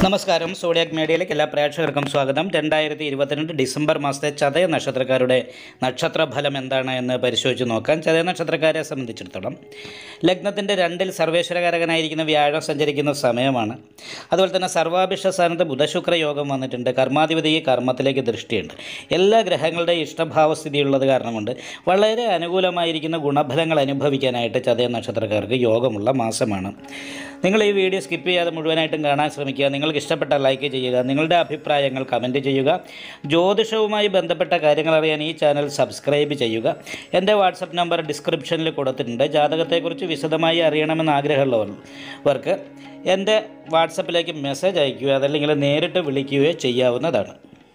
നമസ്കാരം സോഡിയാക് മീഡിയയിലേക്ക് എല്ലാ പ്രേക്ഷകർക്കും സ്വാഗതം രണ്ടായിരത്തി ഇരുപത്തിരണ്ട് ഡിസംബർ മാസത്തെ ചതയ നക്ഷത്രക്കാരുടെ നക്ഷത്രഫലം എന്താണ് എന്ന് പരിശോധിച്ച് നോക്കാം ചതയ നക്ഷത്രക്കാരെ സംബന്ധിച്ചിടത്തോളം ലഗ്നത്തിൻ്റെ രണ്ടിൽ സർവേശ്വരകാരകനായിരിക്കുന്ന വ്യാഴം സഞ്ചരിക്കുന്ന സമയമാണ് അതുപോലെ തന്നെ സർവാഭിഷ്ട സ്ഥാനത്ത് ബുധശുക്ര യോഗം വന്നിട്ടുണ്ട് കർമാധിപതി കർമ്മത്തിലേക്ക് ദൃഷ്ടിയുണ്ട് എല്ലാ ഗ്രഹങ്ങളുടെയും ഇഷ്ടഭാവസ്ഥിതിയുള്ളത് കാരണം കൊണ്ട് വളരെ അനുകൂലമായിരിക്കുന്ന ഗുണഫലങ്ങൾ അനുഭവിക്കാനായിട്ട് ചതയ നക്ഷത്രക്കാർക്ക് യോഗമുള്ള മാസമാണ് നിങ്ങൾ ഈ വീഡിയോ സ്കിപ്പ് ചെയ്യാതെ മുഴുവനായിട്ടും കാണാൻ ശ്രമിക്കുക നിങ്ങൾക്ക് ഇഷ്ടപ്പെട്ട ലൈക്ക് ചെയ്യുക നിങ്ങളുടെ അഭിപ്രായങ്ങൾ കമൻറ്റ് ചെയ്യുക ജ്യോതിഷവുമായി ബന്ധപ്പെട്ട കാര്യങ്ങൾ അറിയാൻ ഈ ചാനൽ സബ്സ്ക്രൈബ് ചെയ്യുക എൻ്റെ വാട്സപ്പ് നമ്പർ ഡിസ്ക്രിപ്ഷനിൽ കൊടുത്തിട്ടുണ്ട് ജാതകത്തെക്കുറിച്ച് വിശദമായി അറിയണമെന്ന് ആഗ്രഹമുള്ളവർക്ക് എൻ്റെ വാട്സപ്പിലേക്ക് മെസ്സേജ് അയയ്ക്കുകയോ അതല്ലെങ്കിൽ നേരിട്ട് വിളിക്കുകയോ ചെയ്യാവുന്നതാണ്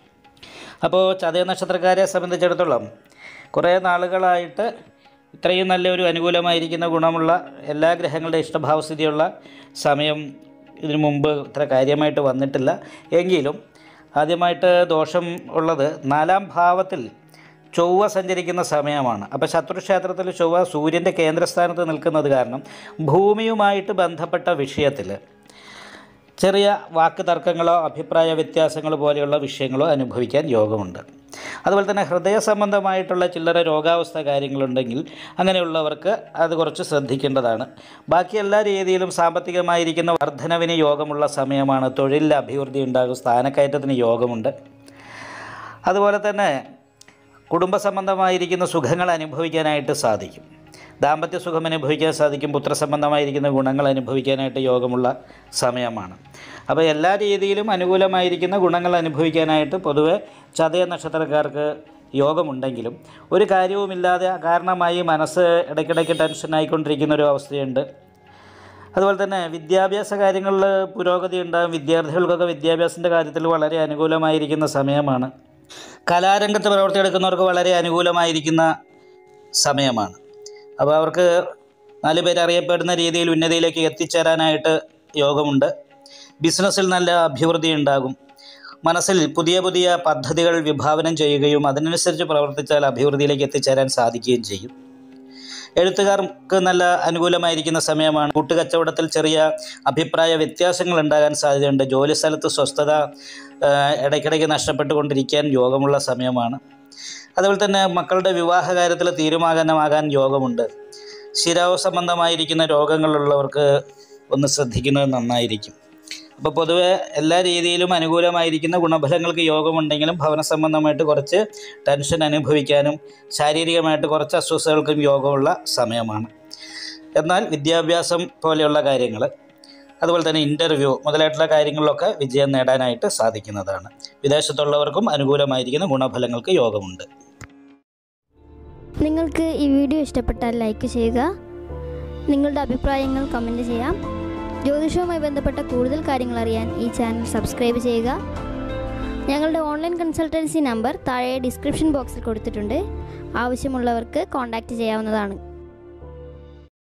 അപ്പോൾ ചതയ നക്ഷത്രക്കാരെ സംബന്ധിച്ചിടത്തോളം കുറേ നാളുകളായിട്ട് ഇത്രയും നല്ലൊരു അനുകൂലമായിരിക്കുന്ന ഗുണമുള്ള എല്ലാ ഗ്രഹങ്ങളുടെ ഇഷ്ടഭാവസ്ഥിതിയുള്ള സമയം ഇതിനു മുമ്പ് ഇത്ര കാര്യമായിട്ട് വന്നിട്ടില്ല എങ്കിലും ആദ്യമായിട്ട് ദോഷം ഉള്ളത് നാലാം ഭാവത്തിൽ ചൊവ്വ സഞ്ചരിക്കുന്ന സമയമാണ് അപ്പോൾ ശത്രുക്ഷേത്രത്തിൽ ചൊവ്വ സൂര്യൻ്റെ കേന്ദ്രസ്ഥാനത്ത് നിൽക്കുന്നത് കാരണം ഭൂമിയുമായിട്ട് ബന്ധപ്പെട്ട വിഷയത്തിൽ ചെറിയ വാക്ക് തർക്കങ്ങളോ അഭിപ്രായ വ്യത്യാസങ്ങളോ പോലെയുള്ള വിഷയങ്ങളോ അനുഭവിക്കാൻ യോഗമുണ്ട് അതുപോലെ തന്നെ ഹൃദയ സംബന്ധമായിട്ടുള്ള ചില്ലറ രോഗാവസ്ഥ കാര്യങ്ങളുണ്ടെങ്കിൽ അങ്ങനെയുള്ളവർക്ക് അത് കുറച്ച് ശ്രദ്ധിക്കേണ്ടതാണ് ബാക്കി എല്ലാ രീതിയിലും സാമ്പത്തികമായിരിക്കുന്ന വർധനവിന് യോഗമുള്ള സമയമാണ് തൊഴിലിൽ അഭിവൃദ്ധി ഉണ്ടാകും സ്ഥാനക്കയറ്റത്തിന് യോഗമുണ്ട് അതുപോലെ തന്നെ കുടുംബ സംബന്ധമായിരിക്കുന്ന സുഖങ്ങൾ അനുഭവിക്കാനായിട്ട് സാധിക്കും ദാമ്പത്യ സുഖം അനുഭവിക്കാൻ സാധിക്കും പുത്രസംബന്ധമായിരിക്കുന്ന ഗുണങ്ങൾ അനുഭവിക്കാനായിട്ട് യോഗമുള്ള സമയമാണ് അപ്പോൾ എല്ലാ രീതിയിലും അനുകൂലമായിരിക്കുന്ന ഗുണങ്ങൾ അനുഭവിക്കാനായിട്ട് പൊതുവെ ചതയ നക്ഷത്രക്കാർക്ക് യോഗമുണ്ടെങ്കിലും ഒരു കാര്യവുമില്ലാതെ കാരണമായി മനസ്സ് ഇടയ്ക്കിടയ്ക്ക് ടെൻഷനായിക്കൊണ്ടിരിക്കുന്ന ഒരു അവസ്ഥയുണ്ട് അതുപോലെ തന്നെ വിദ്യാഭ്യാസ കാര്യങ്ങളിൽ പുരോഗതി ഉണ്ടാകും വിദ്യാർത്ഥികൾക്കൊക്കെ വിദ്യാഭ്യാസത്തിൻ്റെ കാര്യത്തിൽ വളരെ അനുകൂലമായിരിക്കുന്ന സമയമാണ് കലാരംഗത്ത് പ്രവർത്തിയെടുക്കുന്നവർക്ക് വളരെ അനുകൂലമായിരിക്കുന്ന സമയമാണ് അപ്പോൾ അവർക്ക് നാല് പേര് അറിയപ്പെടുന്ന രീതിയിൽ ഉന്നതിയിലേക്ക് എത്തിച്ചേരാനായിട്ട് യോഗമുണ്ട് ബിസിനസ്സിൽ നല്ല അഭിവൃദ്ധി ഉണ്ടാകും മനസ്സിൽ പുതിയ പുതിയ പദ്ധതികൾ വിഭാവനം ചെയ്യുകയും അതിനനുസരിച്ച് പ്രവർത്തിച്ചാൽ അഭിവൃദ്ധിയിലേക്ക് എത്തിച്ചേരാൻ സാധിക്കുകയും ചെയ്യും എഴുത്തുകാർക്ക് നല്ല അനുകൂലമായിരിക്കുന്ന സമയമാണ് കൂട്ടുകച്ചവടത്തിൽ ചെറിയ അഭിപ്രായ വ്യത്യാസങ്ങൾ ഉണ്ടാകാൻ സാധ്യതയുണ്ട് ജോലി സ്ഥലത്ത് സ്വസ്ഥത ആ, ഇടയ്ക്കിടയ്ക്ക് നഷ്ടപ്പെട്ടുകൊണ്ടിരിക്കാൻ യോഗമുള്ള സമയമാണ് അതുപോലെ തന്നെ മക്കളുടെ വിവാഹ കാര്യത്തിൽ തീരുമാനമാകാൻ യോഗമുണ്ട് ശിരാവ് സംബന്ധമായിരിക്കുന്ന രോഗങ്ങളുള്ളവർക്ക് ഒന്ന് ശ്രദ്ധിക്കുന്നത് നന്നായിരിക്കും അപ്പോൾ പൊതുവെ എല്ലാ രീതിയിലും അനുകൂലമായിരിക്കുന്ന ഗുണഫലങ്ങൾക്ക് യോഗമുണ്ടെങ്കിലും ഭവന സംബന്ധമായിട്ട് കുറച്ച് ടെൻഷൻ അനുഭവിക്കാനും ശാരീരികമായിട്ട് കുറച്ച് അസ്വസ്ഥതകൾക്കും യോഗമുള്ള സമയമാണ് എന്നാൽ വിദ്യാഭ്യാസം പോലെയുള്ള കാര്യങ്ങൾ അതുപോലെ തന്നെ ഇൻ്റർവ്യൂ മുതലായിട്ടുള്ള കാര്യങ്ങളിലൊക്കെ വിജയം നേടാനായിട്ട് സാധിക്കുന്നതാണ് വിദേശത്തുള്ളവർക്കും അനുകൂലമായിരിക്കുന്ന ഗുണഫലങ്ങൾക്ക് യോഗമുണ്ട് നിങ്ങൾക്ക് ഈ വീഡിയോ ഇഷ്ടപ്പെട്ടാൽ ലൈക്ക് ചെയ്യുക നിങ്ങളുടെ അഭിപ്രായങ്ങൾ കമൻറ്റ് ചെയ്യാം ജ്യോതിഷവുമായി ബന്ധപ്പെട്ട കൂടുതൽ കാര്യങ്ങൾ അറിയാൻ ഈ ചാനൽ സബ്സ്ക്രൈബ് ചെയ്യുക ഞങ്ങളുടെ ഓൺലൈൻ കൺസൾട്ടൻസി നമ്പർ താഴെ ഡിസ്ക്രിപ്ഷൻ ബോക്സിൽ കൊടുത്തിട്ടുണ്ട് ആവശ്യമുള്ളവർക്ക് കോൺടാക്റ്റ് ചെയ്യാവുന്നതാണ്